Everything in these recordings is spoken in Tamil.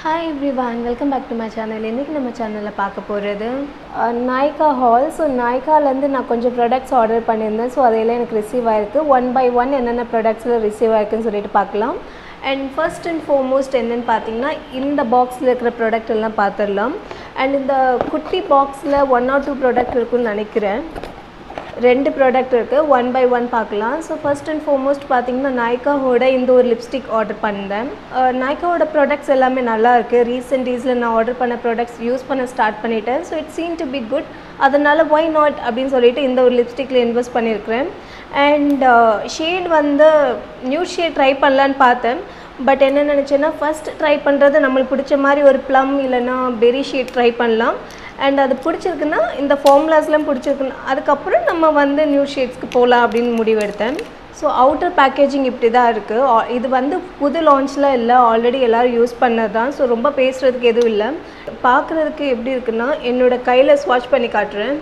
hi everyone welcome back to my channel இன்றைக்கி நம்ம சேனலில் பார்க்க போகிறது நாய்கா ஹால் ஸோ நாய்காலேருந்து நான் கொஞ்சம் ப்ராடக்ட்ஸ் ஆர்டர் பண்ணியிருந்தேன் ஸோ அதையெல்லாம் எனக்கு ரிசீவ் ஆயிருக்கு ஒன் பை ஒன் என்னென்ன ப்ராடக்ட்ஸில் ரிசீவ் ஆயிருக்குன்னு சொல்லிட்டு பார்க்கலாம் அண்ட் ஃபர்ஸ்ட் அண்ட் ஃபோர்மோஸ்ட் என்னென்னு பார்த்தீங்கன்னா இந்த பாக்ஸில் இருக்கிற ப்ராடக்ட் எல்லாம் பார்த்துடலாம் அண்ட் இந்த குட்டி பாக்ஸில் ஒன் ஆர் டூ ப்ராடக்ட் இருக்குன்னு நினைக்கிறேன் ரெண்டு ப்ராடக்ட் இருக்குது ஒன் பை ஒன் பார்க்கலாம் ஸோ ஃபர்ஸ்ட் அண்ட் ஃபார்மோஸ்ட் பார்த்தீங்கன்னா நாய்க்காவோட இந்த ஒரு லிப்ஸ்டிக் ஆர்டர் பண்ணேன் நாய்க்காவோட ப்ராடக்ட்ஸ் எல்லாமே நல்லா இருக்குது ரீசெண்ட் டேஸில் நான் ஆர்டர் பண்ண ப்ராடக்ட்ஸ் யூஸ் பண்ண ஸ்டார்ட் பண்ணிட்டேன் so it seen to be good அதனால் ஒய் நாட் அப்படின்னு சொல்லிட்டு இந்த ஒரு லிப்ஸ்டிக்கில் இன்வெஸ்ட் பண்ணியிருக்கிறேன் அண்ட் ஷேட் வந்து நியூ ஷேட் ட்ரை பண்ணலான்னு பார்த்தேன் பட் என்ன நினச்சேன்னா ஃபஸ்ட் ட்ரை பண்ணுறது நம்மளுக்கு பிடிச்ச மாதிரி ஒரு ப்ளம் இல்லைன்னா பெரி ஷேட் ட்ரை பண்ணலாம் அண்ட் அது பிடிச்சிருக்குன்னா இந்த ஃபார்முலாஸ்லாம் பிடிச்சிருக்குன்னா அதுக்கப்புறம் நம்ம வந்து நியூ ஷேட்ஸ்க்கு போகலாம் அப்படின்னு முடிவெடுத்தேன் ஸோ அவுட்டர் பேக்கேஜிங் இப்படி தான் இருக்குது இது வந்து புது லான்ச்சில் இல்லை ஆல்ரெடி எல்லோரும் யூஸ் பண்ணது தான் ஸோ ரொம்ப பேசுகிறதுக்கு எதுவும் இல்லை பார்க்குறதுக்கு எப்படி இருக்குன்னா என்னோடய கையில் ஸ்வாட்ச் பண்ணி காட்டுறேன்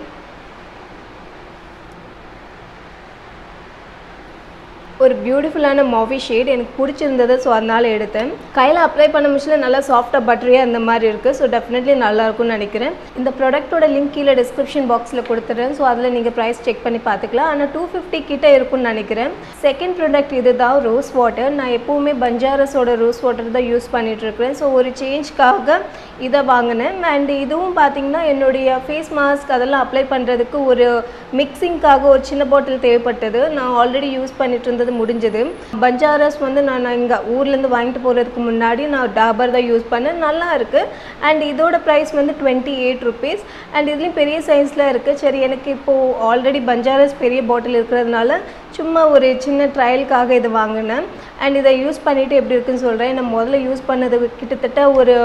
ஒரு பியூட்டிஃபுல்லான மாவி ஷேட் எனக்கு பிடிச்சிருந்தது ஸோ அதனால் எடுத்தேன் கையில் அப்ளை பண்ண மிஷில் நல்லா சாஃப்டாக பட்டரியாக இந்த மாதிரி இருக்குது ஸோ டெஃபினெட்லி நல்லாயிருக்கும்னு நினைக்கிறேன் இந்த ப்ராடக்ட்டோட லிங்க் கீழே டிஸ்கிரிப்ஷன் பாக்ஸில் கொடுத்துட்றேன் ஸோ அதில் நீங்கள் ப்ரைஸ் செக் பண்ணி பார்த்துக்கலாம் ஆனால் டூ ஃபிஃப்டி கிட்டே இருக்கும்னு நினைக்கிறேன் செகண்ட் ப்ராடக்ட் இது தான் ரோஸ் வாட்டர் நான் எப்போவுமே பஞ்சாரஸோட ரோஸ் வாட்டர் தான் யூஸ் பண்ணிகிட்ருக்கிறேன் ஸோ ஒரு சேஞ்ச்க்காக இதை வாங்கினேன் அண்ட் இதுவும் பார்த்தீங்கன்னா என்னுடைய ஃபேஸ் மாஸ்க் அதெல்லாம் அப்ளை பண்ணுறதுக்கு ஒரு மிக்சிங்க்காக ஒரு சின்ன பாட்டில் தேவைப்பட்டது நான் ஆல்ரெடி யூஸ் பண்ணிட்டு இருந்தது முடிஞ்சது பஞ்சாரஸ் வந்து நான் இங்கே ஊர்லேருந்து வாங்கிட்டு போகிறதுக்கு முன்னாடி நான் டாபர் தான் யூஸ் பண்ணேன் நல்லா இருக்குது அண்ட் இதோட ப்ரைஸ் வந்து டுவெண்ட்டி எயிட் ருபீஸ் அண்ட் இதுலேயும் பெரிய சைஸில் இருக்குது சரி எனக்கு இப்போது ஆல்ரெடி பஞ்சாரஸ் பெரிய பாட்டில் இருக்கிறதுனால சும்மா ஒரு சின்ன ட்ரையலுக்காக இது வாங்கினேன் அண்ட் இதை யூஸ் பண்ணிவிட்டு எப்படி இருக்குன்னு சொல்கிறேன் நான் முதல்ல யூஸ் பண்ணது கிட்டத்தட்ட ஒரு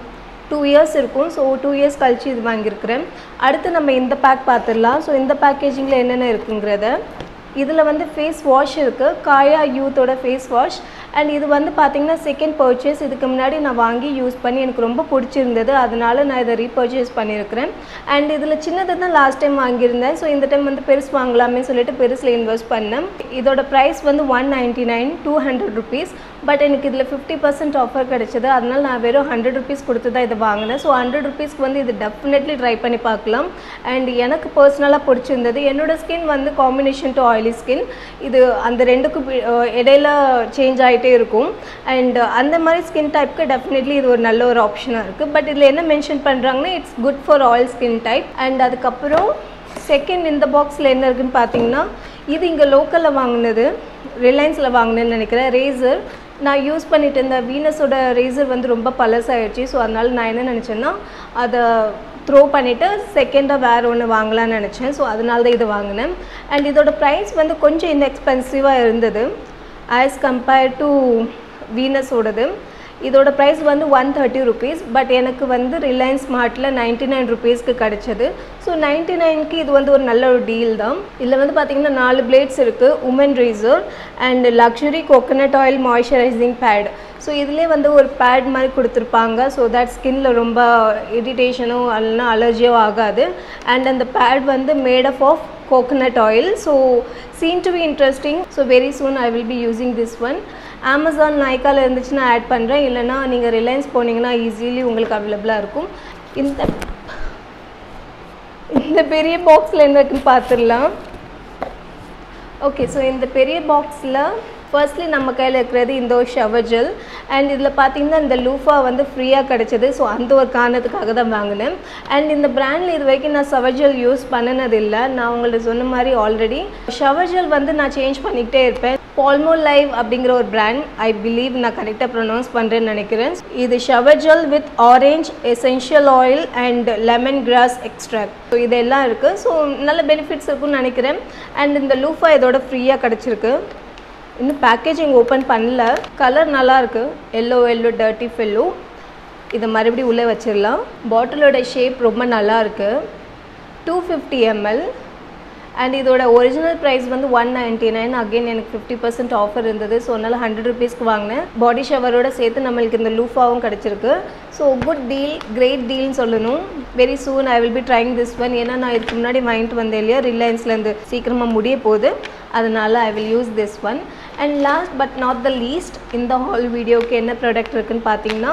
டூ இயர்ஸ் இருக்கும் ஸோ டூ இயர்ஸ் கழித்து இது வாங்கியிருக்கிறேன் அடுத்து நம்ம இந்த பேக் பார்த்துடலாம் ஸோ இந்த பேக்கேஜிங்கில் என்னென்ன இருக்குங்கிறத இதில் வந்து ஃபேஸ் வாஷ் இருக்குது காயா யூத்தோட ஃபேஸ் வாஷ் அண்ட் இது வந்து பார்த்திங்கன்னா செகண்ட் பர்ச்சேஸ் இதுக்கு முன்னாடி நான் வாங்கி யூஸ் பண்ணி எனக்கு ரொம்ப பிடிச்சிருந்தது அதனால நான் இதை ரீபர்ச்சேஸ் பண்ணியிருக்கிறேன் அண்ட் இதில் சின்னது தான் லாஸ்ட் டைம் வாங்கியிருந்தேன் ஸோ இந்த டைம் வந்து பெருசு வாங்கலாமே சொல்லிட்டு பெருசில் இன்வெஸ்ட் பண்ணேன் இதோட ப்ரைஸ் வந்து one ninety nine two hundred rupees but எனக்கு இதில் ஃபிஃப்டி பர்சன்ட் ஆஃபர் கிடச்சிது அதனால் நான் வெறும் ஹண்ட்ரட் ருபீஸ் கொடுத்து தான் இதை வாங்கினேன் ஸோ ஹண்ட்ரட் ருபீஸ்க்கு வந்து இது டெஃபினெட்லி ட்ரை பண்ணி பார்க்கலாம் அண்ட் எனக்கு பர்சனலாக பிடிச்சிருந்தது என்னோடய ஸ்கின் வந்து காம்பினேஷன் டு ஆயிலி ஸ்கின் இது அந்த ரெண்டுக்கும் இடையில சேஞ்ச் ஆகிட்டே இருக்கும் அண்ட் அந்த மாதிரி ஸ்கின் டைப்க்கு டெஃபினெட்லி இது ஒரு நல்ல ஒரு ஆப்ஷனாக இருக்குது பட் இதில் என்ன மென்ஷன் பண்ணுறாங்கன்னா it's good for oil skin type and அதுக்கப்புறம் செகண்ட் இந்த பாக்ஸில் என்ன இருக்குன்னு பார்த்தீங்கன்னா இது இங்கே லோக்கலில் வாங்கினது ரிலையன்ஸில் வாங்கினேன்னு நினைக்கிறேன் ரேசர் நான் யூஸ் பண்ணிட்டு இருந்த வீனஸோட ரேசர் வந்து ரொம்ப பழசாயிடுச்சு ஸோ அதனால் நான் என்ன நினச்சேன்னா அதை த்ரோ பண்ணிவிட்டு செகண்டாக வேறு ஒன்று வாங்கலாம்னு நினச்சேன் ஸோ அதனால தான் இது வாங்கினேன் அண்ட் இதோட ப்ரைஸ் வந்து கொஞ்சம் இன்எக்ஸ்பென்சிவாக இருந்தது ஆஸ் கம்பேர் டு வீனஸோடது இதோட ப்ரைஸ் வந்து ஒன் தேர்ட்டி ருபீஸ் பட் எனக்கு வந்து ரிலையன்ஸ் ஸ்மார்ட்டில் நைன்ட்டி நைன் ருபீஸ்க்கு கிடச்சிது ஸோ நைன்ட்டி நைனுக்கு இது வந்து ஒரு நல்ல ஒரு டீல் தான் இதில் வந்து பார்த்திங்கன்னா நாலு பிளேட்ஸ் இருக்குது woman razor and luxury coconut oil moisturising pad so இதிலே வந்து ஒரு பேட் மாதிரி கொடுத்துருப்பாங்க ஸோ தட் ஸ்கின்ல ரொம்ப இரிட்டேஷனோ இல்லைனா அலர்ஜியோ ஆகாது அண்ட் அந்த பேட் வந்து made up of coconut oil so seen to be interesting so very soon I will be using this one Amazon நைக்காவில் இருந்துச்சுன்னா ஆட் பண்ணுறேன் இல்லைனா நீங்கள் ரிலையன்ஸ் போனீங்கன்னா ஈஸிலி உங்களுக்கு அவைலபிளாக இருக்கும் இந்த இந்த பெரிய பாக்ஸில் என்ன இருக்குன்னு பார்த்துடலாம் ஓகே ஸோ இந்த பெரிய பாக்ஸில் ஃபர்ஸ்ட்லி நம்ம கையில் இருக்கிறது இந்த ஒரு ஷவர் ஜெல் அண்ட் இதில் பார்த்தீங்கன்னா இந்த லூஃபா வந்து ஃப்ரீயாக கிடச்சிது ஸோ அந்த ஒரு காரணத்துக்காக தான் வாங்கினேன் அண்ட் இந்த பிராண்டில் இது வரைக்கும் நான் ஷவர் ஜெல் யூஸ் பண்ணினது இல்லை நான் உங்கள்ட்ட சொன்ன மாதிரி ஆல்ரெடி ஷவர் ஜெல் வந்து நான் சேஞ்ச் பண்ணிக்கிட்டே இருப்பேன் பால்மோ லைவ் அப்படிங்கிற ஒரு பிராண்ட் ஐ பிலீவ் நான் கரெக்டாக ப்ரொனவுன்ஸ் பண்ணுறேன்னு நினைக்கிறேன் இது shower gel with orange essential oil and lemon grass extract so இதெல்லாம் இருக்குது ஸோ நல்ல பெனிஃபிட்ஸ் இருக்குன்னு நினைக்கிறேன் அண்ட் இந்த லூஃபா இதோட ஃப்ரீயாக கிடச்சிருக்கு இன்னும் பேக்கேஜிங் ஓப்பன் பண்ணல கலர் நல்லா இருக்குது எல்லோ எல்லோ டர்ட்டி ஃபெல்லோ இதை மறுபடியும் உள்ளே வச்சிடலாம் பாட்டிலோட ஷேப் ரொம்ப நல்லா இருக்குது டூ ஃபிஃப்டி எம்எல் அண்ட் இதோட ஒரிஜினல் ப்ரைஸ் வந்து ஒன் நைன்ட்டி நைன் அகெயின் எனக்கு ஃபிஃப்டி பர்சன்ட் ஆஃபர் இருந்தது ஸோ அதனால் ஹண்ட்ரட் ருபீஸ்க்கு வாங்கினேன் பாடி ஷவரோட சேர்த்து நம்மளுக்கு இந்த லூஃபாவும் கிடச்சிருக்கு ஸோ குட் டீல் கிரேட் டீல்னு சொல்லணும் very soon I will be trying this one ஏன்னா நான் இதுக்கு முன்னாடி வாங்கிட்டு வந்தேன் இல்லையா ரிலையன்ஸ்லேருந்து சீக்கிரமாக முடிய போகுது அதனால் I will use this one and last but not the least இந்த ஹால் வீடியோக்கு என்ன ப்ராடக்ட் இருக்குன்னு பார்த்தீங்கன்னா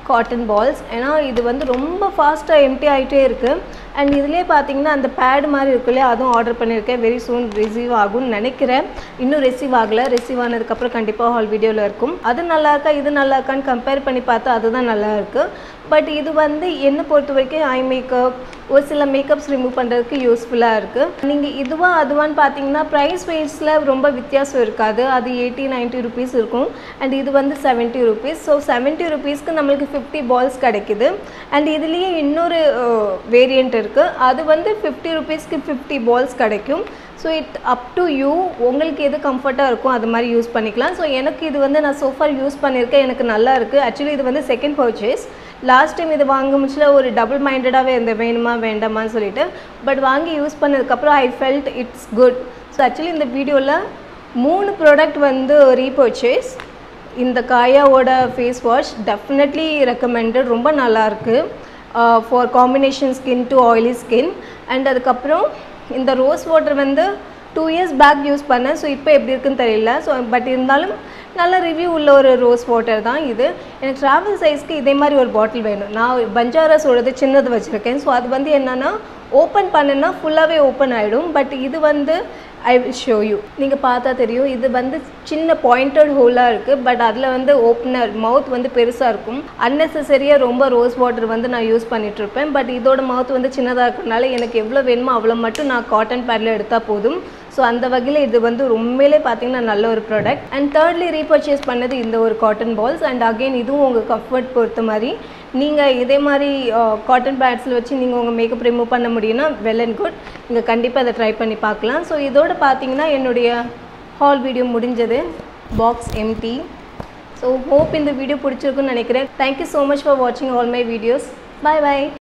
காட்டன் பால்ஸ் ஏன்னா இது வந்து ரொம்ப ஃபாஸ்ட்டாக எம்டி ஆகிட்டே இருக்குது அண்ட் இதுலேயே பார்த்தீங்கன்னா அந்த பேட் மாதிரி இருக்கு இல்லையா அதுவும் ஆர்டர் பண்ணியிருக்கேன் வெரி சூன் ரிசீவ் ஆகும்னு நினைக்கிறேன் இன்னும் ரிசீவ் ஆகலை ரிசீவ் ஆனதுக்கப்புறம் கண்டிப்பாக ஹால் வீடியோவில் இருக்கும் அது நல்லா இருக்கா இது நல்லா இருக்கான்னு கம்பேர் பண்ணி பார்த்தா அதுதான் நல்லா இருக்குது பட் இது வந்து என்னை பொறுத்த வரைக்கும் ஐ மேக்கப் ஒரு சில மேக்கப்ஸ் ரிமூவ் பண்ணுறதுக்கு யூஸ்ஃபுல்லாக இருக்குது நீங்கள் இதுவா அதுவான்னு பார்த்தீங்கன்னா ப்ரைஸ் வைஸில் ரொம்ப வித்தியாசம் இருக்காது அது எயிட்டி நைன்ட்டி ருபீஸ் இருக்கும் அண்ட் இது வந்து செவன்ட்டி ருபீஸ் ஸோ செவன்ட்டி ருபீஸ்க்கு நம்மளுக்கு ஃபிஃப்டி பால்ஸ் கிடைக்குது அண்ட் இதுலேயே இன்னொரு வேரியண்ட் இருக்குது அது வந்து ஃபிஃப்டி ருபீஸ்க்கு ஃபிஃப்டி பால்ஸ் கிடைக்கும் so it up to you உங்களுக்கு எது கம்ஃபர்ட்டாக இருக்கும் அது மாதிரி யூஸ் பண்ணிக்கலாம் ஸோ எனக்கு இது வந்து நான் சோஃபார் யூஸ் பண்ணியிருக்கேன் எனக்கு நல்லா இருக்குது ஆக்சுவலி இது வந்து செகண்ட் பர்ச்சேஸ் லாஸ்ட் டைம் இது வாங்க முச்சில் ஒரு டபுள் மைண்டடாகவே இருந்தேன் வேணுமா வேண்டாமான்னு சொல்லிட்டு பட் வாங்கி யூஸ் பண்ணதுக்கப்புறம் I felt it's good so actually இந்த வீடியோவில் மூணு ப்ராடக்ட் வந்து ரீபர்ச்சேஸ் இந்த காயாவோட ஃபேஸ் வாஷ் டெஃபினெட்லி ரெக்கமெண்டட் ரொம்ப நல்லாயிருக்கு for combination skin to oily skin and அதுக்கப்புறம் இந்த ரோஸ் வாட்டர் வந்து டூ இயர்ஸ் பேக் யூஸ் பண்ணேன் ஸோ இப்போ எப்படி இருக்குன்னு தெரியல ஸோ பட் இருந்தாலும் நல்ல ரிவ்யூ உள்ள ஒரு ரோஸ் வாட்டர் தான் இது எனக்கு ட்ராவல் சைஸ்க்கு இதே மாதிரி ஒரு பாட்டில் வேணும் நான் பஞ்சாரஸோடது சின்னது வச்சுருக்கேன் ஸோ அது வந்து என்னென்னா ஓப்பன் பண்ணுன்னா ஃபுல்லாகவே ஓப்பன் ஆகிடும் பட் இது வந்து ஐ வில் ஷோ யூ நீங்கள் பார்த்தா தெரியும் இது வந்து சின்ன பாயிண்டட் ஹோலாக இருக்குது பட் அதில் வந்து ஓப்பனர் மவுத் வந்து பெருசாக இருக்கும் அன்னெசரியாக ரொம்ப ரோஸ் வாட்டர் வந்து நான் யூஸ் பண்ணிகிட்ருப்பேன் பட் இதோட மவுத் வந்து சின்னதாக இருக்கிறனால எனக்கு எவ்வளோ வேணுமோ அவ்வளோ மட்டும் நான் காட்டன் பேடில் எடுத்தால் போதும் ஸோ அந்த வகையில் இது வந்து உண்மையிலே பார்த்தீங்கன்னா நல்ல ஒரு ப்ராடக்ட் அண்ட் தேர்ட்லி ரீபர்ச்சேஸ் பண்ணது இந்த ஒரு காட்டன் பால்ஸ் அண்ட் அகெயின் இதுவும் உங்கள் கம்ஃபர்ட் பொறுத்த மாதிரி நீங்கள் இதே மாதிரி காட்டன் பேட்ஸில் வச்சு நீங்கள் உங்கள் மேக்கப் ரிமூவ் பண்ண முடியும்னா வெல் அண்ட் குட் நீங்கள் கண்டிப்பாக அதை ட்ரை பண்ணி பார்க்கலாம் ஸோ இதோட பார்த்தீங்கன்னா என்னுடைய ஹால் வீடியோ முடிஞ்சது பாக்ஸ் எம்டி ஸோ ஹோப் இந்த வீடியோ பிடிச்சிருக்குன்னு நினைக்கிறேன் தேங்க்யூ ஸோ மச் ஃபார் வாட்சிங் all my videos bye bye